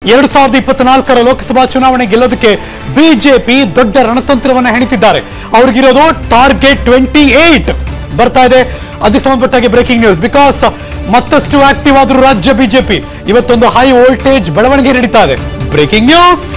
ಎರಡ್ ಸಾವಿರದ ಇಪ್ಪತ್ನಾಲ್ಕರ ಲೋಕಸಭಾ ಚುನಾವಣೆ ಗೆಲ್ಲೋದಕ್ಕೆ ಬಿಜೆಪಿ ದೊಡ್ಡ ರಣತಂತ್ರವನ್ನ ಹೆಣಿತಿದ್ದಾರೆ ಅವ್ರಿಗಿರೋದು ಟಾರ್ಗೆಟ್ ಟ್ವೆಂಟಿ ಏಟ್ ಬರ್ತಾ ಇದೆ ಅದಕ್ಕೆ ಸಂಬಂಧಪಟ್ಟಾಗೆ ಬ್ರೇಕಿಂಗ್ ನ್ಯೂಸ್ ಬಿಕಾಸ್ ಮತ್ತಷ್ಟು ಆಕ್ಟಿವ್ ಆದ್ರು ರಾಜ್ಯ ಬಿಜೆಪಿ ಇವತ್ತೊಂದು ಹೈ ವೋಲ್ಟೇಜ್ ಬೆಳವಣಿಗೆ ನಡೀತಾ ಇದೆ ಬ್ರೇಕಿಂಗ್ ನ್ಯೂಸ್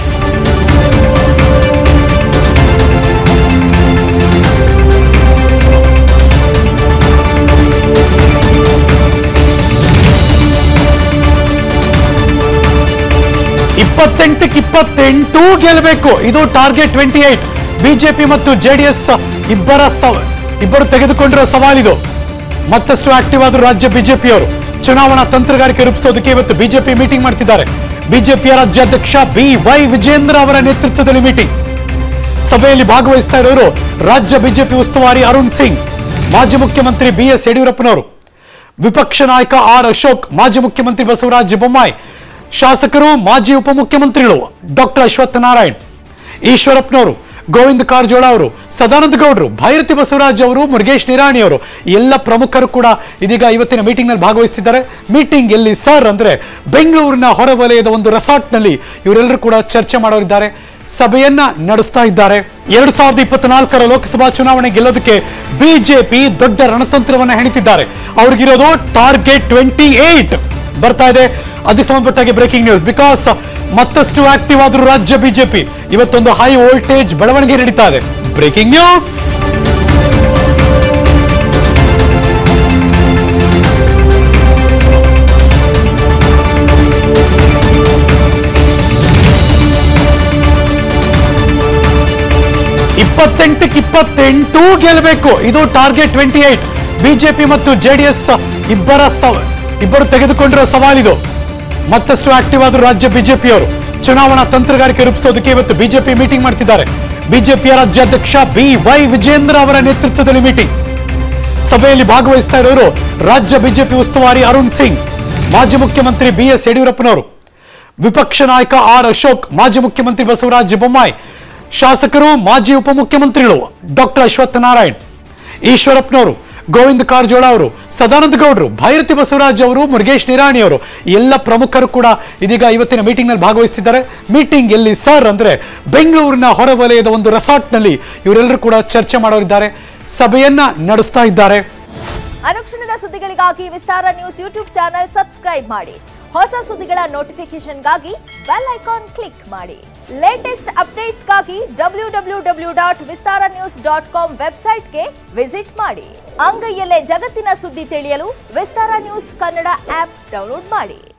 ಇಪ್ಪತ್ತೆಂಟಕ್ಕೆ ಇಪ್ಪತ್ತೆಂಟು ಗೆಲ್ಲಬೇಕು ಇದು ಟಾರ್ಗೆಟ್ ಟ್ವೆಂಟಿ ಏಟ್ ಬಿಜೆಪಿ ಮತ್ತು ಜೆಡಿಎಸ್ ಇಬ್ಬರ ಸವ- ಇಬ್ಬರು ತೆಗೆದುಕೊಂಡಿರೋ ಸವಾಲಿದು ಮತ್ತಷ್ಟು ಆಕ್ಟಿವ್ ಆದ್ರು ರಾಜ್ಯ ಬಿಜೆಪಿಯವರು ಚುನಾವಣಾ ತಂತ್ರಗಾರಿಕೆ ರೂಪಿಸೋದಕ್ಕೆ ಇವತ್ತು ಬಿಜೆಪಿ ಮೀಟಿಂಗ್ ಮಾಡ್ತಿದ್ದಾರೆ ಬಿಜೆಪಿಯ ರಾಜ್ಯಾಧ್ಯಕ್ಷ ಬಿ ವೈ ವಿಜೇಂದ್ರ ಅವರ ನೇತೃತ್ವದಲ್ಲಿ ಮೀಟಿಂಗ್ ಸಭೆಯಲ್ಲಿ ಭಾಗವಹಿಸ್ತಾ ಇರೋರು ರಾಜ್ಯ ಬಿಜೆಪಿ ಉಸ್ತುವಾರಿ ಅರುಣ್ ಸಿಂಗ್ ಮಾಜಿ ಮುಖ್ಯಮಂತ್ರಿ ಬಿ ಎಸ್ ಯಡಿಯೂರಪ್ಪನವರು ವಿಪಕ್ಷ ನಾಯಕ ಆರ್ ಅಶೋಕ್ ಮಾಜಿ ಮುಖ್ಯಮಂತ್ರಿ ಬಸವರಾಜ ಬೊಮ್ಮಾಯಿ ಶಾಸಕರು ಮಾಜಿ ಉಪಮುಖ್ಯಮಂತ್ರಿಗಳು ಡಾಕ್ಟರ್ ಅಶ್ವತ್ಥ ನಾರಾಯಣ್ ಈಶ್ವರಪ್ಪನವರು ಗೋವಿಂದ ಕಾರಜೋಳ ಅವರು ಸದಾನಂದ ಗೌಡರು ಭೈರತಿ ಬಸವರಾಜ್ ಅವರು ಮುರುಗೇಶ್ ನಿರಾಣಿ ಅವರು ಎಲ್ಲ ಪ್ರಮುಖರು ಕೂಡ ಇದೀಗ ಇವತ್ತಿನ ಮೀಟಿಂಗ್ ನಲ್ಲಿ ಭಾಗವಹಿಸ್ತಿದ್ದಾರೆ ಮೀಟಿಂಗ್ ಎಲ್ಲಿ ಸರ್ ಅಂದ್ರೆ ಬೆಂಗಳೂರಿನ ಹೊರವಲಯದ ಒಂದು ರೆಸಾರ್ಟ್ನಲ್ಲಿ ಇವರೆಲ್ಲರೂ ಕೂಡ ಚರ್ಚೆ ಮಾಡೋರಿದ್ದಾರೆ ಸಭೆಯನ್ನ ನಡೆಸ್ತಾ ಇದ್ದಾರೆ ಎರಡ್ ಸಾವಿರದ ಇಪ್ಪತ್ನಾಲ್ಕರ ಲೋಕಸಭಾ ಚುನಾವಣೆ ಗೆಲ್ಲೋದಕ್ಕೆ ಬಿಜೆಪಿ ದೊಡ್ಡ ರಣತಂತ್ರವನ್ನ ಹೆಣಿತಿದ್ದಾರೆ ಅವ್ರಿಗಿರೋದು ಟಾರ್ಗೆಟ್ ಟ್ವೆಂಟಿ ಏಟ್ ಬರ್ತಾ ಇದೆ ಅದಕ್ಕೆ ಸಂಬಂಧಪಟ್ಟಾಗೆ ಬ್ರೇಕಿಂಗ್ ನ್ಯೂಸ್ ಬಿಕಾಸ್ ಮತ್ತಷ್ಟು ಆಕ್ಟಿವ್ ಆದ್ರು ರಾಜ್ಯ ಬಿಜೆಪಿ ಇವತ್ತೊಂದು ಹೈ ವೋಲ್ಟೇಜ್ ಬೆಳವಣಿಗೆ ನಡೀತಾ ಇದೆ ಬ್ರೇಕಿಂಗ್ ನ್ಯೂಸ್ ಇಪ್ಪತ್ತೆಂಟಕ್ಕೆ ಇಪ್ಪತ್ತೆಂಟು ಗೆಲ್ಲಬೇಕು ಇದು ಟಾರ್ಗೆಟ್ ಟ್ವೆಂಟಿ ಏಟ್ ಬಿಜೆಪಿ ಮತ್ತು ಜೆಡಿಎಸ್ ಇಬ್ಬರ ಸವ- ಇಬ್ಬರು ತೆಗೆದುಕೊಂಡಿರೋ ಸವಾಲಿದು ಮತ್ತಷ್ಟು ಆಕ್ಟಿವ್ ಆದ್ರು ರಾಜ್ಯ ಬಿಜೆಪಿಯವರು ಚುನಾವಣಾ ತಂತ್ರಗಾರಿಕೆ ರೂಪಿಸೋದಕ್ಕೆ ಇವತ್ತು ಬಿಜೆಪಿ ಮೀಟಿಂಗ್ ಮಾಡ್ತಿದ್ದಾರೆ ಬಿಜೆಪಿಯ ರಾಜ್ಯಾಧ್ಯಕ್ಷ ಬಿ ವೈ ವಿಜೇಂದ್ರ ಅವರ ನೇತೃತ್ವದಲ್ಲಿ ಮೀಟಿಂಗ್ ಸಭೆಯಲ್ಲಿ ಭಾಗವಹಿಸ್ತಾ ಇರೋರು ರಾಜ್ಯ ಬಿಜೆಪಿ ಉಸ್ತುವಾರಿ ಅರುಣ್ ಸಿಂಗ್ ಮಾಜಿ ಮುಖ್ಯಮಂತ್ರಿ ಬಿ ಎಸ್ ಯಡಿಯೂರಪ್ಪನವರು ವಿಪಕ್ಷ ನಾಯಕ ಆರ್ ಅಶೋಕ್ ಮಾಜಿ ಮುಖ್ಯಮಂತ್ರಿ ಬಸವರಾಜ ಬೊಮ್ಮಾಯಿ ಶಾಸಕರು ಮಾಜಿ ಉಪಮುಖ್ಯಮಂತ್ರಿಗಳು ಡಾಕ್ಟರ್ ಅಶ್ವತ್ಥ ನಾರಾಯಣ್ ಈಶ್ವರಪ್ಪನವರು ಗೋವಿಂದ ಕಾರಜೋಳ ಅವರು ಸದಾನಂದ ಗೌಡರು ಭೈರತಿ ಬಸವರಾಜ್ ಅವರು ಮುರುಗೇಶ್ ನಿರಾಣಿ ಅವರು ಎಲ್ಲ ಪ್ರಮುಖರು ಕೂಡ ಇದೀಗ ಇವತ್ತಿನ ಮೀಟಿಂಗ್ ನಲ್ಲಿ ಭಾಗವಹಿಸ್ತಿದ್ದಾರೆ ಮೀಟಿಂಗ್ ಎಲ್ಲಿ ಸರ್ ಅಂದ್ರೆ ಬೆಂಗಳೂರಿನ ಹೊರವಲಯದ ಒಂದು ರೆಸಾರ್ಟ್ನಲ್ಲಿ ಇವರೆಲ್ಲರೂ ಕೂಡ ಚರ್ಚೆ ಮಾಡೋರಿದ್ದಾರೆ ಸಭೆಯನ್ನ ನಡೆಸ್ತಾ ಇದ್ದಾರೆ ಅನುಕ್ಷಣದ ಸುದ್ದಿಗಳಿಗಾಗಿ Vistara news YouTube channel subscribe ಮಾಡಿ ಹೊಸ ಸುದ್ದಿಗಳ ನೋಟಿಫಿಕೇಶನ್ಗಾಗಿ ಬೆಲ್ ಐಕಾನ್ ಕ್ಲಿಕ್ ಮಾಡಿ ಲೇಟೆಸ್ಟ್ ಅಪ್ಡೇಟ್ಸ್ಗಾಗಿ W W W dot Vistara news dot com ವೆಬ್ಸೈಟ್ಗೆ ವಿಸಿಟ್ ಮಾಡಿ ಅಂಗೈಯಲ್ಲೇ ಜಗತ್ತಿನ ಸುದ್ದಿ ತಿಳಿಯಲು Vistara news Kannada app download ಮಾಡಿ